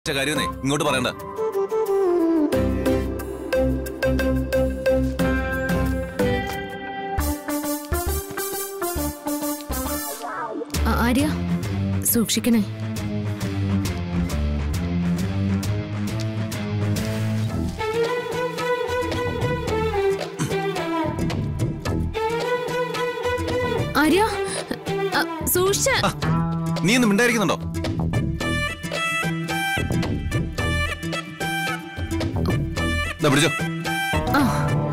ഒറ്റ കാര്യമേ ഇങ്ങോട്ട് പറയണ്ട ആ- ആര്യ സൂക്ഷിക്കണേ ആര്യ അ, സൂക്ഷിച്ച് ആ, നീ ഒന്ന് മിണ്ടായിരിക്കുന്നുണ്ടോ ദാ പിടിച്ചോ ആ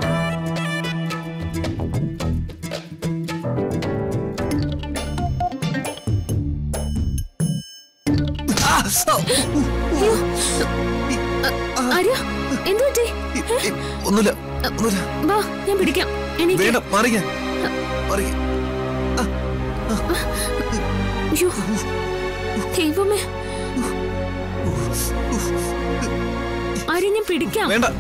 ആ, ആ, അയ്യോ. അ, ആര്യ എന്തു പറ്റി ഇ- ഇ- ഒന്നുമില്ല ഒന്നുമില്ല വാ ഞാൻ പിടിക്കാം എനിക്ക് വേണ്ട മാറിക്കാൻ മാറിക്ക അയ്യോ ദൈവമേ ആര്യ ഞാൻ പിടിക്കാം വേണ്ട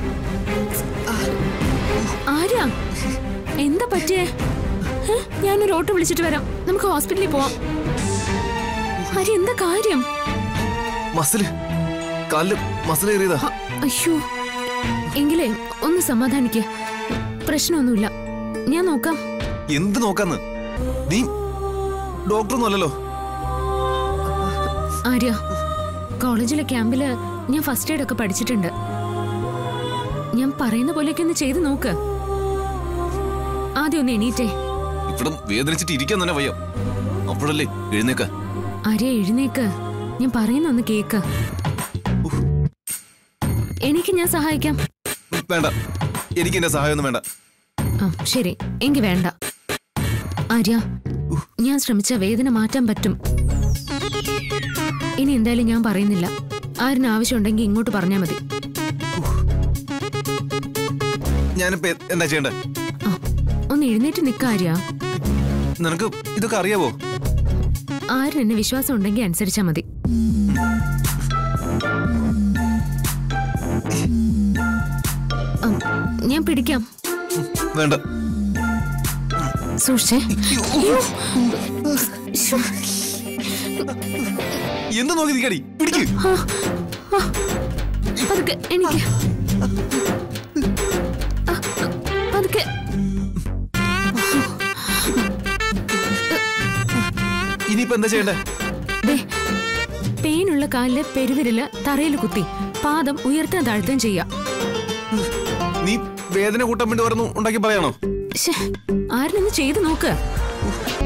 ആരാ എന്താ പറ്റിയേ ഏ? ഞാനൊരു ഓട്ടോ വിളിച്ചിട്ട് വരാം നമുക്ക് ഹോസ്പിറ്റലിൽ പോവാം ആര്യ എന്താ കാര്യം മസില് കാലില് മസിൽ കയറിയതാ അ- അയ്യോ എങ്കിലേ ഒന്ന് സമാധാനിക്ക പ്രശ്നമൊന്നുമില്ല ഞാൻ നോക്കാം എന്ത് നോക്കാന്ന് നീ ഡോക്ടറൊന്നും അല്ലല്ലോ ആര്യ കോളേജിലെ ക്യാമ്പില് ഞാൻ ഫസ്റ്റ് എയ്ഡ് ഒക്കെ പഠിച്ചിട്ടുണ്ട് ഞാൻ പറയുന്ന പോലെയൊക്കെ ഒന്ന് ചെയ്ത് നോക്ക് ആദ്യം ഒന്ന് എണീറ്റേ ഇവിടെ വേദനിച്ചിട്ട് ഇരിക്കാൻ തന്നെ വയ്യ അപ്പോഴല്ലേ എഴുന്നേക്ക ആര്യ എഴുന്നേക്ക് ഞാൻ പറയുന്ന ഒന്ന് കേക്ക് എനിക്ക് ഞാൻ സഹായിക്കാം വേണ്ട എനിക്ക് എന്റെ സഹായമൊന്നും വേണ്ട ആ ശരി എങ്കി വേണ്ട ആര്യ ഞാൻ ശ്രമിച്ച വേദന മാറ്റാൻ പറ്റും ഇനി എന്തായാലും ഞാൻ പറയുന്നില്ല ആരിന് ആവശ്യമുണ്ടെങ്കിൽ ഇങ്ങോട്ട് പറഞ്ഞാൽ മതി ഞാനിപ്പോ എ- എന്താ ചെയ്യണ്ടേ ആ ഒന്ന് എഴുന്നേറ്റ് നിക്ക ആര്യ നിനക്ക് ഇതൊക്കെ അറിയാവോ ആരിന് എന്നെ വിശ്വാസം ഉണ്ടെങ്കിൽ അനുസരിച്ചാ മതി ആ, ഞാൻ പിടിക്കാം വേണ്ട സൂക്ഷിച്ചേ ശ്ശോ. എന്ത് നോക്കി നിൽക്കടി പിടിക്ക് ആ, ആ, പതുക്കെ എനിക്ക് ആ, ആ, പതുക്കെ ഇനിയിപ്പോ എന്താ ചെയ്യണ്ടേ ദേ, പെയിനുള്ള കാലില് പെരുവിരല് തറയിൽ കുത്തി പാദം ഉയർത്താൻ താഴ്ത്താൻ ചെയ്യാം നീ വേദന കൂട്ടാൻ വേണ്ടി പറഞ്ഞു ഉണ്ടാക്കി പറയാണോ ശ്ശേ, ആരിനൊന്ന് ചെയ്തു നോക്ക്